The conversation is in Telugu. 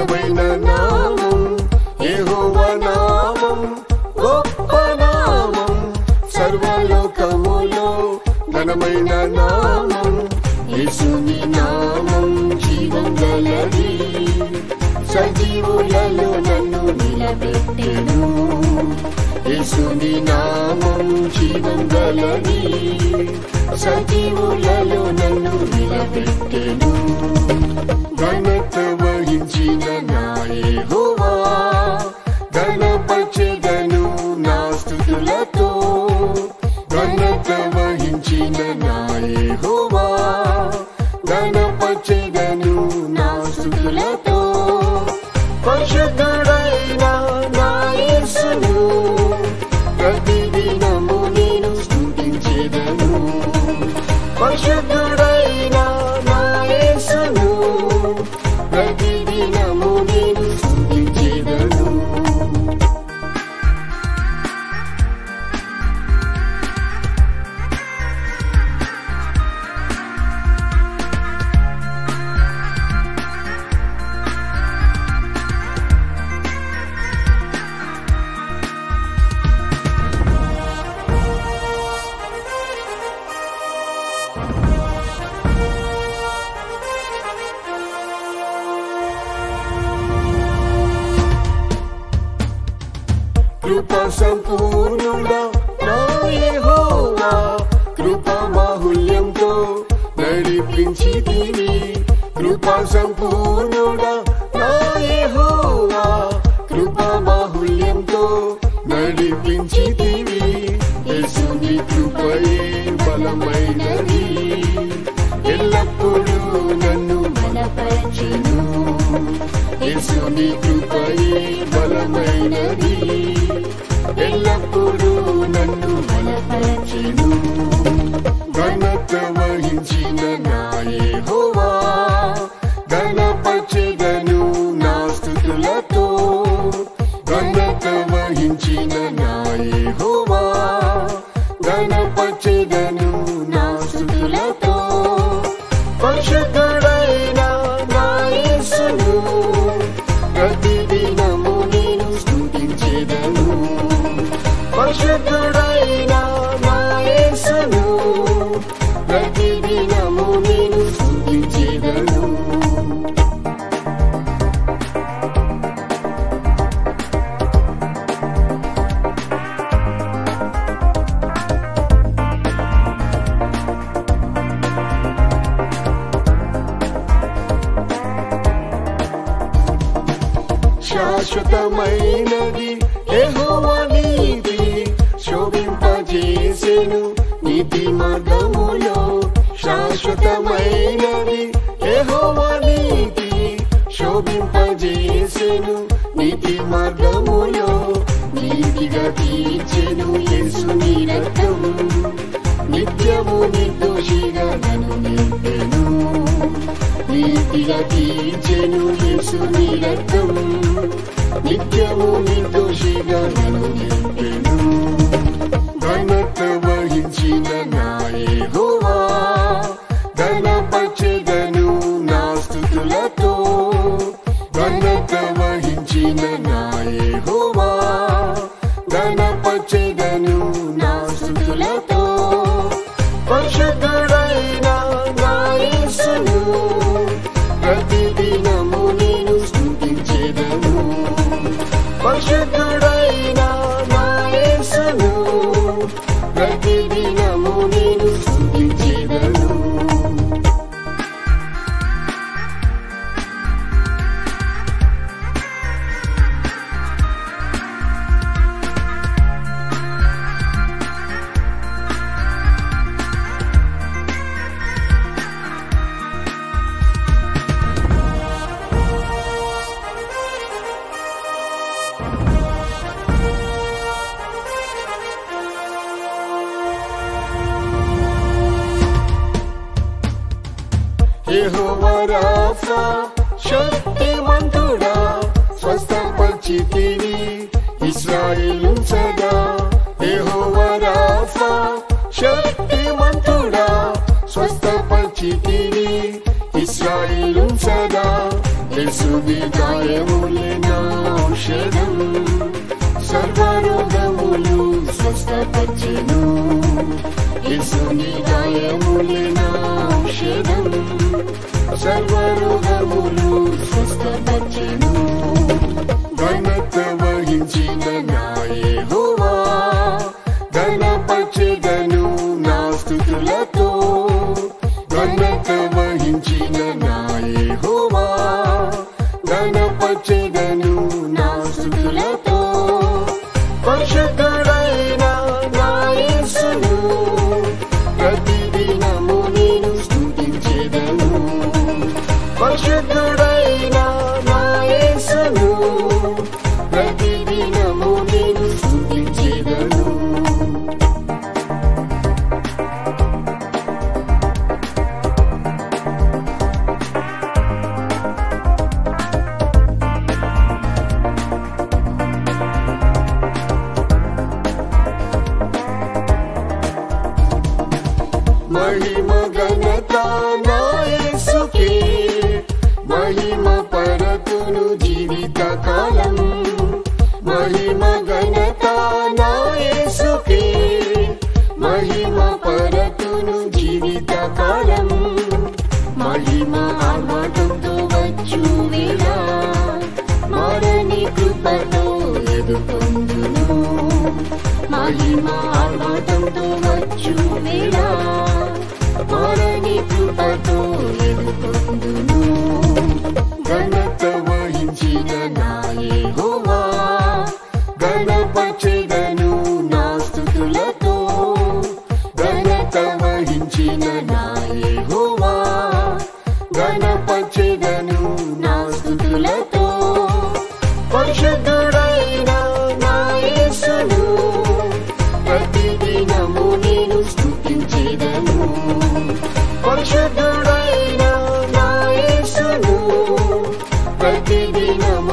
ఘనమైన నామం యెహోవా నామం గొప్ప నామం సర్వలోకములో ఘనమైన నామం యేసుని నామం జీవం గలది సజీవులలో నన్ను నిలబెట్టెను యేసుని నామం జీవం గలది సజీవులలో నన్ను నిలబెట్టెను ఘనత వహించిన నా యెహోవా ఘనపచెదను నా స్తుతులతో ఘనత వహించిన నా యెహోవా ఘనపచెదను నా స్తుతులతో పరిశుద్ధుడైన నా యేసును ప్రతిదినము నేను స్తుతించెదను పరిశుద్ధుడైన నా యేసును ప్రతిదినము నేను స్తుతించెదను కృప సంపూర్ణుడా నా యెహోవా కృప బాహుల్యంతో నడిపించి తిని కృప సంపూర్ణుడా నా యెహోవా కృప బాహుల్యంతో నడిపించి తిని యేసుని కృపయే బలమైనది ఎల్లప్పుడూ నన్ను బలపరచును యేసుని కృపయే బలమైనది ఎల్లప్పుడూ నన్ను బలపరచును ఘనత వహించిన నా యెహోవా ఘనపచెదను నా స్తుతులతో ఘనత వహించిన నా యెహోవా ఘనపచెదను నా స్తుతులతో పరిశుద్ధుడైన నా యేసును ప్రతిదినము నేను స్తుతించెదను పరిశుద్ధుడైన నా యేసును ప్రతిదినము నేను స్తుతించెదను శాశ్వతమైనది యెహోవా నీతి శోభింపజేసెను నీతి మార్గములో శాశ్వతమైనది యెహోవా నీతి శోభింపజేసెను నీతి మార్గములో నీతిగా తీర్చెను యేసుని రక్తం నిత్యము నిర్దోషిగా నన్ను నింపెను నీతిగా తీర్చెను యేసుని రక్తం నిత్యము నిర్దోషిగా నన్ను నింపెను ఘనత వహించిన నా యెహోవా ఘనపచెదను నా స్తుతులతో ఘనత వహించిన నా యెహోవా ఘనపచెదను నా స్తుతులతో పరిశుద్ధుడైన నా యేసును ప్రతిదినము నేను స్తుతించెదను పరిశుద్ధుడైన నా యేసును ప్రతిదినము నేను స్తుతించెదను యెహోవా రాఫా శక్తిమంతుడా స్వస్థపరిచితివి ఇస్రాయేలు సదా యెహోవా రాఫా శక్తిమంతుడా స్వస్థపరిచితివి ఇస్రాయేలు సదా యేసు యేసుని గాయములే నా ఔషధం సర్వరోగములు స్వస్థపరిచెను యేసుని గాయములే నా ఔషధం సర్వరోగములు స్వస్థపరిచెను ఘనత వహించిన నా యెహోవా ఘనపచెదను నా స్తుతులతో ఘనత వహించిన నా యెహోవా ఘనపచెదను నా స్తుతులతో పరిశుద్ధుడైన నా యేసును ప్రతిదినము నేను స్తుతించెదను పరిశుద్ధుడైన నా యేసును ప్రతిదినము నేను స్తుతించెదను మహిమ ఘనత నా యేసుకే మహిమ పరతును జీవిత కాలం మహిమ ఘనత నా యేసుకే మహిమ పరతును జీవిత కాలం మహిమ ఆర్భాటంతో వచ్చు వేళ మారని కృపతో ఎదుర్కొందును మహిమ ఆర్భాటంతో వచ్చు వేళ మారని కృపతో ఎదుర్కొందును ఘనత వహించిన నా యెహోవా గణపచెదను నా స్తుతులతో ఘనత వహించిన నా యెహోవా గణపచెదను నా స్తుతులతో పరిశుద్ధుడైన నా యేసును ప్రతిదినము నేను స్తుతించెదను పరిశుద్ధుడైన నా యేసును ప్రతిదినము